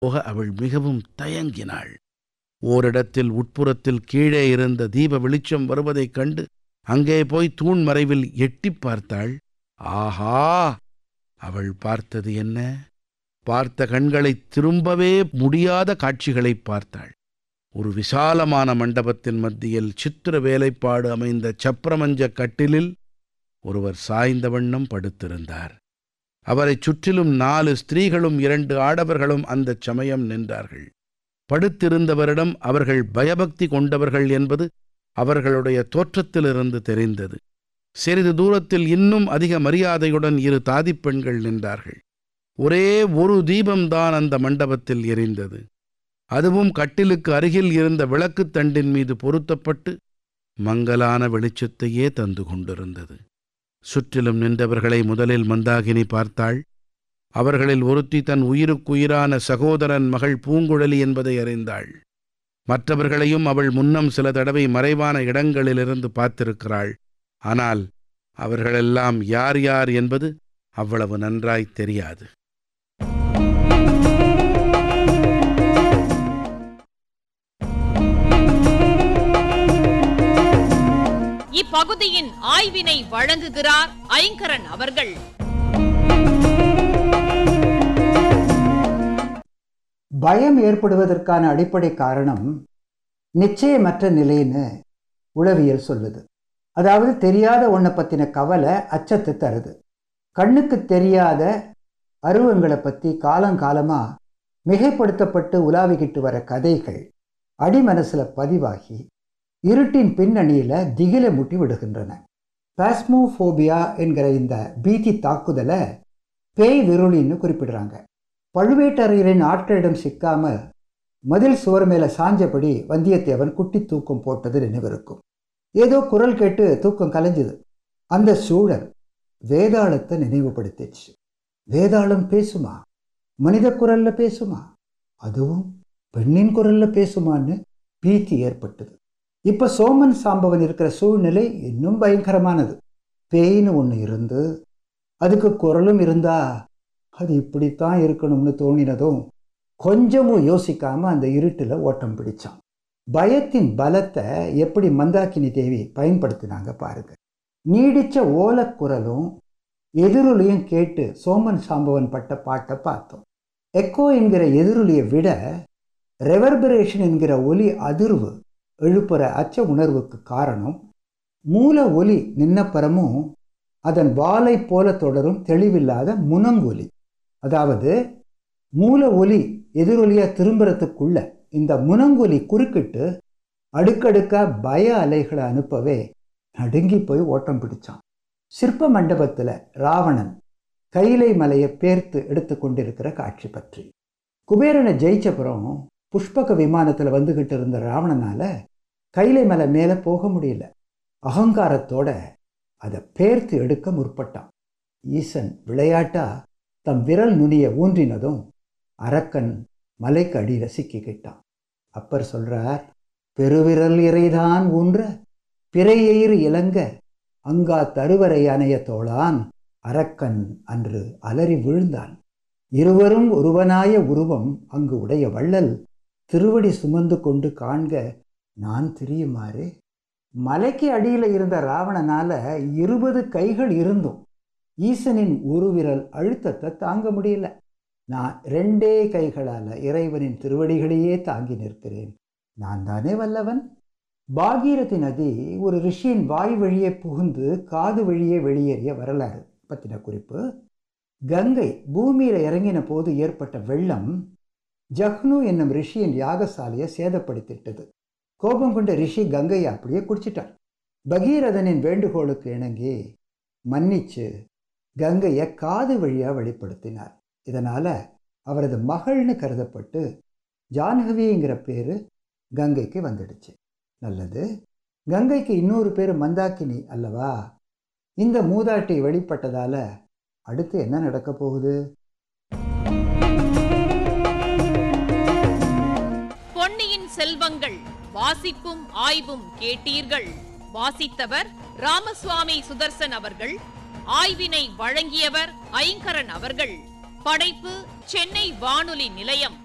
போக அவள் மிகவும் தயங்கினாள் ஓரிடத்தில் உட்புறத்தில் கீழே இருந்த தீப வெளிச்சம் வருவதைக் கண்டு அங்கே போய் தூண் மறைவில் எட்டிப் பார்த்தாள் ஆஹா அவள் பார்த்தது என்ன பார்த்த கண்களைத் திரும்பவே முடியாத காட்சிகளைப் பார்த்தாள் ஒரு விசாலமான மண்டபத்தின் மத்தியில் சித்திர வேலைப்பாடு அமைந்த சப்ரமஞ்ச கட்டிலில் ஒருவர் சாய்ந்த வண்ணம் படுத்திருந்தார் அவரைச் சுற்றிலும் நாலு ஸ்திரீகளும் இரண்டு ஆடவர்களும் அந்தச் சமயம் நின்றார்கள் படுத்திருந்தவரிடம் அவர்கள் பயபக்தி கொண்டவர்கள் என்பது அவர்களுடைய தோற்றத்திலிருந்து தெரிந்தது சிறிது தூரத்தில் இன்னும் அதிக மரியாதையுடன் இரு தாதிப் பெண்கள் நின்றார்கள் ஒரே ஒரு தீபம்தான் அந்த மண்டபத்தில் எரிந்தது அதுவும் கட்டிலுக்கு அருகில் இருந்த விளக்குத் தண்டின் மீது பொருத்தப்பட்டு மங்கலான வெளிச்சத்தையே தந்து கொண்டிருந்தது சுற்றிலும் நின்றவர்களை முதலில் மந்தாகினி பார்த்தாள் அவர்களில் ஒருத்தி தன் உயிருக்குயிரான சகோதரன் மகள் பூங்குழலி என்பதை அறிந்தாள் மற்றவர்களையும் அவள் முன்னம் சில தடவை மறைவான இடங்களிலிருந்து பார்த்திருக்கிறாள் ஆனால் அவர்களெல்லாம் யார் யார் என்பது அவ்வளவு நன்றாய் தெரியாது இப்பகுதியின் ஆய்வினை வழங்குகிறார் ஐங்கரன் அவர்கள் பயம் ஏற்படுவதற்கான அடிப்படை காரணம் நிச்சயமற்ற நிலைன்னு உளவியல் சொல்லுது அதாவது தெரியாத ஒன்றை பற்றின கவலை அச்சத்தை தருது கண்ணுக்கு தெரியாத அருவங்களை பற்றி காலங்காலமாக மிகைப்படுத்தப்பட்டு உலாவிக்கிட்டு வர கதைகள் அடிமனசில் பதிவாகி இருட்டின் பின்னணியில் திகில முட்டி விடுகின்றன பாஸ்மோஃபோபியா என்கிற இந்த பீதி தாக்குதலை பேய் விருளின்னு குறிப்பிடுறாங்க பழுவேட்டரையரின் ஆட்களிடம் சிக்காம மதில் சுவர் மேல சாஞ்சபடி வந்தியத்தேவன் குட்டி தூக்கம் போட்டது நினைவிருக்கும் ஏதோ குரல் கேட்டு தூக்கம் கலைஞ்சுது அந்த சூழல் வேதாளத்தை நினைவுபடுத்திச்சு வேதாளம் பேசுமா மனித குரல்ல பேசுமா அதுவும் பெண்ணின் குரல்ல பேசுமான்னு பீத்தி ஏற்பட்டது இப்ப சோமன் சாம்பவன் இருக்கிற சூழ்நிலை இன்னும் பயங்கரமானது பேய்னு ஒன்று இருந்து அதுக்கு குரலும் இருந்தா அது இப்படித்தான் இருக்கணும்னு தோணினதும் கொஞ்சமும் யோசிக்காம அந்த இருட்டில் ஓட்டம் பிடிச்சான் பயத்தின் பலத்தை எப்படி மந்தாக்கினி தேவி பயன்படுத்தினாங்க பாருங்க நீடிச்ச ஓலக்குரலும் எதிரொலியும் கேட்டு சோமன் சாம்பவன் பட்ட பாட்டை பார்த்தோம் எக்கோ என்கிற எதிரொலியை விட ரெவர்பரேஷன் என்கிற ஒலி அதிர்வு எழுப்புற அச்ச உணர்வுக்கு காரணம் மூல ஒலி நின்னப்பறமும் அதன் வாலை போல தொடரும் தெளிவில்லாத முனங்கொலி அதாவது மூல ஒலி எதிரொலியா திரும்புறதுக்குள்ள இந்த முனங்கொலி குறுக்கிட்டு அடுக்கடுக்கா பய அலைகளை அனுப்பவே நடுங்கி போய் ஓட்டம் பிடிச்சான் சிற்ப மண்டபத்தில் ராவணன் கைலை மலையை பேர்த்து எடுத்து கொண்டிருக்கிற காட்சி பற்றி குபேரனை ஜெயிச்சப்புறம் புஷ்பக விமானத்தில் வந்துகிட்டு இருந்த ராவணனால கைலை மலை மேலே போக முடியல அகங்காரத்தோட அதை பேர்த்து எடுக்க முற்பட்டான் ஈசன் விளையாட்டா தம் விரல் நுனிய ஊன்றினதும் அரக்கன் மலைக்கு அடியில் சிக்கிக்கிட்டான் அப்பர் சொல்றார் பெருவிரல் இறைதான் ஊன்ற பிறையெயிறு இளங்க அங்கா தருவரை அணைய தோளான் அரக்கன் அன்று அலறி விழுந்தான் இருவரும் ஒருவனாய உருவம் அங்கு உடைய வள்ளல் திருவடி சுமந்து கொண்டு காண்க நான் திரியுமாறு மலைக்கு அடியில் இருந்த ராவணனால இருபது கைகள் இருந்தும் ஈசனின் ஒரு விரல் அழுத்தத்தை தாங்க முடியல நான் ரெண்டே கைகளால் இறைவனின் திருவடிகளையே தாங்கி நிற்கிறேன் நான் தானே வல்லவன் பாகீரதி நதி ஒரு ரிஷியின் வாய் வழியே புகுந்து காது வழியே வெளியேறிய வரலாறு பற்றின குறிப்பு கங்கை பூமியில் இறங்கின போது ஏற்பட்ட வெள்ளம் ஜஹ்னு என்னும் ரிஷியின் யாகசாலையை சேதப்படுத்திட்டது கோபம் கொண்ட ரிஷி கங்கையை அப்படியே குடிச்சிட்டார் பகீரதனின் வேண்டுகோளுக்கு இணங்கி மன்னிச்சு கங்கையை காது வழியாக வெளிப்படுத்தினார் இதனால் அவரது மகள்னு கருதப்பட்டு ஜான்ஹவிங்கிற பேர் கங்கைக்கு வந்துடுச்சு நல்லது கங்கைக்கு இன்னொரு பேர் மந்தாக்கினி அல்லவா இந்த மூதாட்டி வெளிப்பட்டதால அடுத்து என்ன நடக்க போகுது பொன்னியின் செல்வங்கள் வாசிப்பும் ஆய்வும் கேட்டீர்கள் வாசித்தவர் ராமசுவாமி சுதர்சன் அவர்கள் ஆய்வினை வழங்கியவர் ஐங்கரன் அவர்கள் படைப்பு சென்னை வானொலி நிலையம்